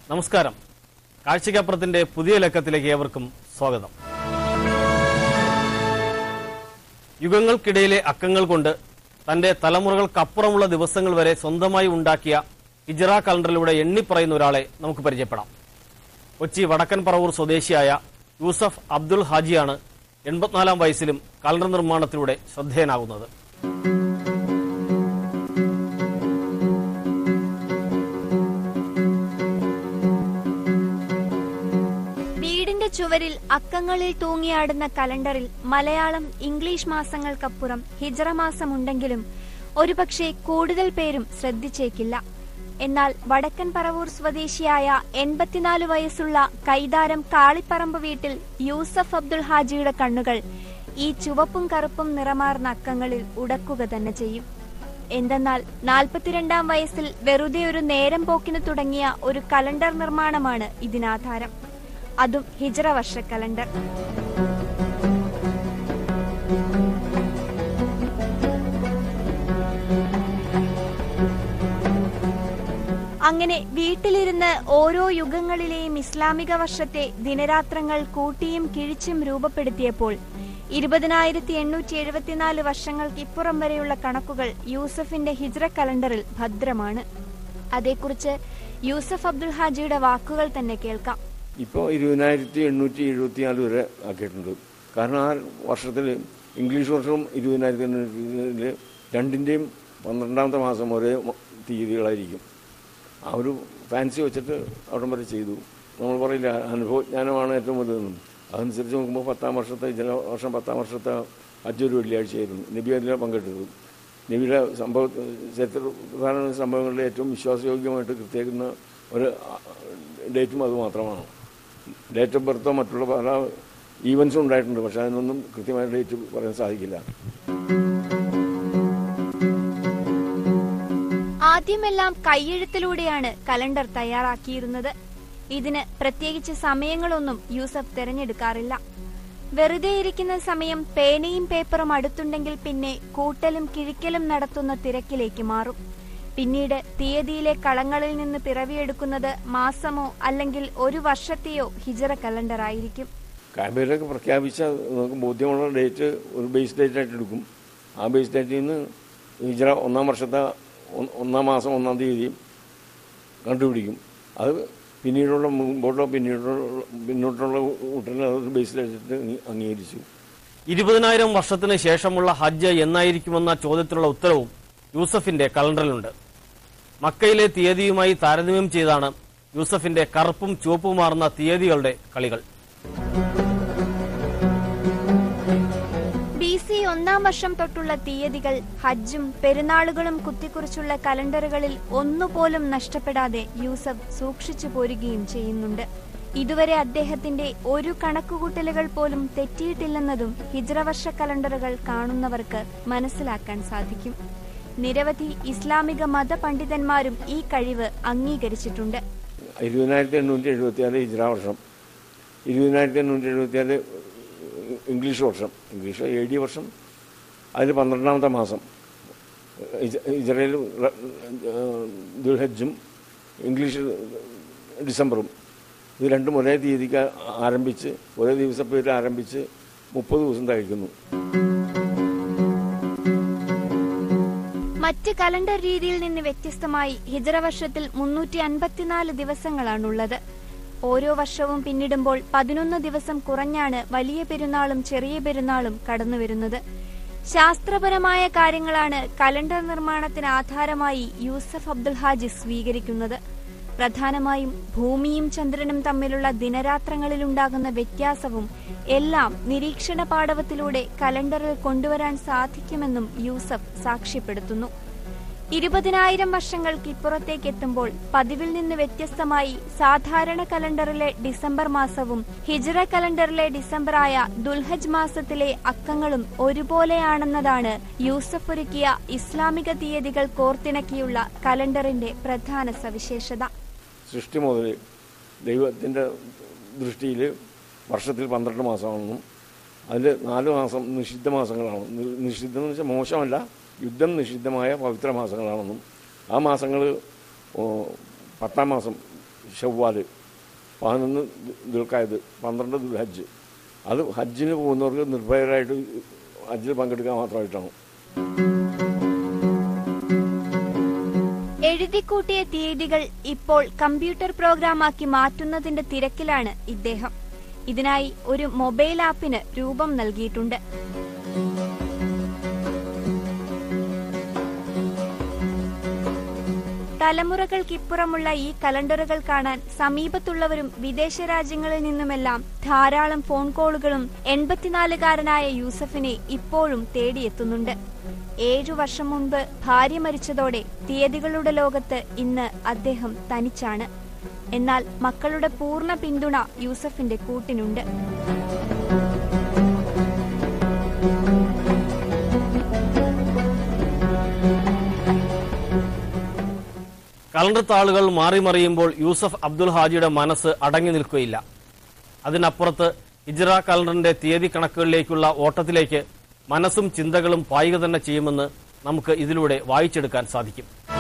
നമസ്കാരം കാഴ്ചയ്ക്കപ്പുറത്തിന്റെ പുതിയ ലക്കത്തിലേക്ക് ഏവർക്കും സ്വാഗതം യുഗങ്ങൾക്കിടയിലെ അക്കങ്ങൾ കൊണ്ട് തന്റെ തലമുറകൾക്കപ്പുറമുള്ള ദിവസങ്ങൾ വരെ സ്വന്തമായി ഉണ്ടാക്കിയ ഹിജറ കലണ്ടറിലൂടെ എണ്ണിപ്പറയുന്ന ഒരാളെ നമുക്ക് പരിചയപ്പെടാം കൊച്ചി വടക്കൻ പറവൂർ സ്വദേശിയായ യൂസഫ് അബ്ദുൾ ഹാജിയാണ് എൺപത്തിനാലാം വയസ്സിലും കലണ്ടർ നിർമ്മാണത്തിലൂടെ ശ്രദ്ധേയനാകുന്നത് വീടിന്റെ ചുവരിൽ അക്കങ്ങളിൽ തൂങ്ങിയാടുന്ന കലണ്ടറിൽ മലയാളം ഇംഗ്ലീഷ് മാസങ്ങൾക്കപ്പുറം ഹിജറ മാസമുണ്ടെങ്കിലും ഒരുപക്ഷെ കൂടുതൽ പേരും ശ്രദ്ധിച്ചേക്കില്ല എന്നാൽ വടക്കൻ പറവൂർ സ്വദേശിയായ എൺപത്തിനാല് വയസ്സുള്ള കൈതാരം കാളിപ്പറമ്പ് വീട്ടിൽ യൂസഫ് അബ്ദുൾ ഹാജിയുടെ കണ്ണുകൾ ഈ ചുവപ്പും കറുപ്പും നിറമാർന്ന അക്കങ്ങളിൽ ഉടക്കുക തന്നെ ചെയ്യും എന്തെന്നാൽ നാൽപ്പത്തിരണ്ടാം വയസ്സിൽ വെറുതെ ഒരു നേരം പോക്കിന് തുടങ്ങിയ ഒരു കലണ്ടർ നിർമ്മാണമാണ് ഇതിനാധാരം അതും ഹിജറ വർഷ കലണ്ടർ അങ്ങനെ വീട്ടിലിരുന്ന് ഓരോ യുഗങ്ങളിലെയും ഇസ്ലാമിക വർഷത്തെ ദിനരാത്രങ്ങൾ കൂട്ടിയും കിഴിച്ചും രൂപപ്പെടുത്തിയപ്പോൾ ഇരുപതിനായിരത്തി എണ്ണൂറ്റി എഴുപത്തിനാല് വർഷങ്ങൾക്ക് ഇപ്പുറം വരെയുള്ള കണക്കുകൾ യൂസഫിന്റെ ഹിജ്ര കലണ്ടറിൽ ഭദ്രമാണ് അതേക്കുറിച്ച് യൂസഫ് അബ്ദുൽ ഹാജിയുടെ വാക്കുകൾ തന്നെ കേൾക്കാം ഇപ്പോൾ ഇരുപതിനായിരത്തി എണ്ണൂറ്റി എഴുപത്തിനാല് വരെ ആക്കിയിട്ടുണ്ട് കാരണം ആ വർഷത്തിൽ ഇംഗ്ലീഷ് വർഷവും ഇരുപതിനായിരത്തി എണ്ണൂറ്റില് രണ്ടിൻ്റെയും പന്ത്രണ്ടാമത്തെ മാസം ഒരേ മ- തീയതികളായിരിക്കും ആ ഒരു ഫാൻസി വെച്ചിട്ട് അവിടം വരെ ചെയ്തു നമ്മൾ പറയില്ല അനുഭവജ്ഞാനമാണ് ഏറ്റവും വലുതെന്നും അതനുസരിച്ച് നോക്കുമ്പോൾ പത്താം വർഷത്തെ ജല വർഷം പത്താം വർഷത്തെ അഞ്ചൊരു വെള്ളിയാഴ്ചയായിരുന്നു നബി അതിലാണ് പങ്കെടുത്തത് നബിയുടെ സംഭവ ചരിത്ര പ്രധാന സംഭവങ്ങളിലെ ഏറ്റവും വിശ്വാസയോഗ്യമായിട്ട് കൃത്യക്കുന്ന ഒരു ഡേറ്റും അത് മാത്രമാണ് ഡേറ്റ് ഓഫ് ബർത്തോ മറ്റുള്ള പല ഈവൻസും ഉണ്ടായിട്ടുണ്ട് പക്ഷെ അതിനൊന്നും കൃത്യമായ ഡേറ്റ് പറയാൻ സാധിക്കില്ല ആദ്യമെല്ലാം കൈയെഴുത്തിലൂടെയാണ് കലണ്ടർ തയ്യാറാക്കിയിരുന്നത് ഇതിന് പ്രത്യേകിച്ച് സമയങ്ങളൊന്നും യൂസഫ് തിരഞ്ഞെടുക്കാറില്ല വെറുതെ ഇരിക്കുന്ന സമയം പേനയും പേപ്പറും അടുത്തുണ്ടെങ്കിൽ പിന്നെ കൂട്ടലും കിഴിക്കലും നടത്തുന്ന തിരക്കിലേക്ക് മാറും പിന്നീട് തീയതിയിലെ കളങ്ങളിൽ നിന്ന് പിറവിയെടുക്കുന്നത് മാസമോ അല്ലെങ്കിൽ ഒരു വർഷത്തെയോ ഹിജറ കലണ്ടർ ആയിരിക്കും കാബേലൊക്കെ പ്രഖ്യാപിച്ച നമുക്ക് ബോധ്യമുള്ള ഡേറ്റ് ഒരു ബേസ് ഡേറ്റ് ആയിട്ട് എടുക്കും ആ ബേസ് ഡേറ്റിൽ നിന്ന് ഹിജറ ഒന്നാം വർഷത്തെ ഒ- ഒന്നാം മാസം ഒന്നാം തീയതി കണ്ടുപിടിക്കും അത് പിന്നീടുള്ള മുമ്പോട്ടോ പിന്നീടുള്ള പിന്നോട്ടുള്ള കൂട്ടലിന് അതൊരു ബേസ് ഡേറ്റ് അംഗീകരിച്ചു ഇരുപതിനായിരം വർഷത്തിന് ശേഷമുള്ള ഹജ്ജ് എന്നായിരിക്കുമെന്ന ചോദ്യത്തിനുള്ള ഉത്തരവും യൂസഫിന്റെ കലണ്ടറിലുണ്ട് മക്കയിലെ തീയതിയുമായി താരതമ്യം ചെയ്താണ് യൂസഫിന്റെ കറുപ്പും ചുവപ്പുമാർന്ന തീയതികളുടെ കളികൾ ബി സി ഒന്നാം വർഷം തൊട്ടുള്ള തീയതികൾ ഹജ്ജും പെരുന്നാളുകളും കുത്തിക്കുറിച്ചുള്ള കലണ്ടറുകളിൽ ഒന്നുപോലും നഷ്ടപ്പെടാതെ യൂസഫ് സൂക്ഷിച്ചു പോരുകയും ചെയ്യുന്നുണ്ട് ഇതുവരെ അദ്ദേഹത്തിന്റെ ഒരു കണക്കുകൂട്ടലുകൾ പോലും തെറ്റിയിട്ടില്ലെന്നതും ഹിജ്ര വർഷ കലണ്ടറുകൾ കാണുന്നവർക്ക് മനസ്സിലാക്കാൻ സാധിക്കും നിരവധി ഇസ്ലാമിക മതപണ്ഡിതന്മാരും ഈ കഴിവ് അംഗീകരിച്ചിട്ടുണ്ട് ഇരുപതിനായിരത്തി എണ്ണൂറ്റി എഴുപത്തിനാല് ഹിജ്ര വർഷം ഇരുപതിനായിരത്തി എണ്ണൂറ്റി എഴുപത്തിനാല് ഇംഗ്ലീഷ് വർഷം ഇംഗ്ലീഷ് എ ഡി വർഷം അതിൽ പന്ത്രണ്ടാമത്തെ മാസം ഇജ- ഇസ്രയേൽ റ- ഏഹ് ദുൽഹജ്ജും ഇംഗ്ലീഷ് ഡിസംബറും ഇത് രണ്ടും ഒരേ തീയതിക്ക് ആരംഭിച്ച് ഒരേ ദിവസപ്പേരിൽ ആരംഭിച്ച് മുപ്പത് ദിവസം കഴിക്കുന്നു മറ്റ് കലണ്ടർ രീതിയിൽ നിന്ന് വ്യത്യസ്തമായി ഹിജറ വർഷത്തിൽ മുന്നൂറ്റി അൻപത്തിനാല് ദിവസങ്ങളാണുള്ളത് ഓരോ വർഷവും പിന്നിടുമ്പോൾ പതിനൊന്ന് ദിവസം കുറഞ്ഞാണ് വലിയ പെരുന്നാളും ചെറിയ പെരുന്നാളും കടന്നുവരുന്നത് ശാസ്ത്രപരമായ കാര്യങ്ങളാണ് കലണ്ടർ നിർമ്മാണത്തിന് ആധാരമായി യൂസഫ് അബ്ദുൽ ഹാജി സ്വീകരിക്കുന്നത് പ്രധാനമായും ഭൂമിയും ചന്ദ്രനും തമ്മിലുള്ള ദിനരാത്രങ്ങളിലുണ്ടാകുന്ന വ്യത്യാസവും എല്ലാം നിരീക്ഷണ പാടവത്തിലൂടെ കലണ്ടറിൽ കൊണ്ടുവരാൻ സാധിക്കുമെന്നും യൂസഫ് സാക്ഷ്യപ്പെടുത്തുന്നു ഇരുപതിനായിരം വർഷങ്ങൾക്ക് ഇപ്പുറത്തേക്ക് എത്തുമ്പോൾ പതിവിൽ നിന്ന് വ്യത്യസ്തമായി സാധാരണ കലണ്ടറിലെ ഡിസംബർ മാസവും ഹിജറ കലണ്ടറിലെ ഡിസംബറായ ദുൽഹജ് മാസത്തിലെ അക്കങ്ങളും ഒരുപോലെയാണെന്നതാണ് യൂസഫ് ഒരുക്കിയ ഇസ്ലാമിക തീയതികൾ കോർത്തിണക്കിയുള്ള കലണ്ടറിന്റെ പ്രധാന സവിശേഷത സൃഷ്ടി മുതൽ ദൈവത്തിൻ്റെ ദൃഷ്ടിയിൽ വർഷത്തിൽ പന്ത്രണ്ട് മാസമാണെന്നും അതിൽ നാല് മാസം നിഷിദ്ധ മാസങ്ങളാണ് നി- നിഷിദ്ധം എന്ന് വെച്ചാൽ മോശമല്ല യുദ്ധം നിഷിദ്ധമായ പവിത്ര മാസങ്ങളാണെന്നും ആ മാസങ്ങൾ പത്താം മാസം ഷവ്വാല് പതിനൊന്ന് ദുൽഖായത് പന്ത്രണ്ട് ദുൽഹജ്ജ് അത് ഹജ്ജിന് പോകുന്നവർക്ക് നിർഭയരായിട്ട് ഹജ്ജിൽ പങ്കെടുക്കാൻ മാത്രമായിട്ടാണ് എഴുതിക്കൂട്ടിയ തീയതികൾ ഇപ്പോൾ കമ്പ്യൂട്ടർ പ്രോഗ്രാമാക്കി മാറ്റുന്നതിന്റെ തിരക്കിലാണ് ഇദ്ദേഹം ഇതിനായി ഒരു മൊബൈൽ ആപ്പിന് രൂപം നൽകിയിട്ടുണ്ട് തലമുറകൾക്കിപ്പുറമുള്ള ഈ കലണ്ടറുകൾ കാണാൻ സമീപത്തുള്ളവരും വിദേശ രാജ്യങ്ങളിൽ നിന്നുമെല്ലാം ധാരാളം ഫോൺ കോളുകളും എൺപത്തിനാലുകാരനായ യൂസഫിനെ ഇപ്പോഴും തേടിയെത്തുന്നുണ്ട് ഏഴു വർഷം മുൻപ് ഭാര്യ മരിച്ചതോടെ തീയതികളുടെ ലോകത്ത് ഇന്ന് അദ്ദേഹം തനിച്ചാണ് എന്നാൽ മക്കളുടെ പൂർണ്ണ പിന്തുണ യൂസഫിന്റെ കൂട്ടിനുണ്ട് കലണ്ടർ താളുകൾ മാറി മറിയുമ്പോൾ യൂസഫ് അബ്ദുൽ ഹാജിയുടെ മനസ്സ് അടങ്ങി നിൽക്കുകയില്ല അതിനപ്പുറത്ത് ഹിജ്റ കലണ്ടറിന്റെ തീയതി കണക്കുകളിലേക്കുള്ള ഓട്ടത്തിലേക്ക് മനസ്സും ചിന്തകളും പായുക തന്നെ ചെയ്യുമെന്ന് നമുക്ക് ഇതിലൂടെ വായിച്ചെടുക്കാൻ സാധിക്കും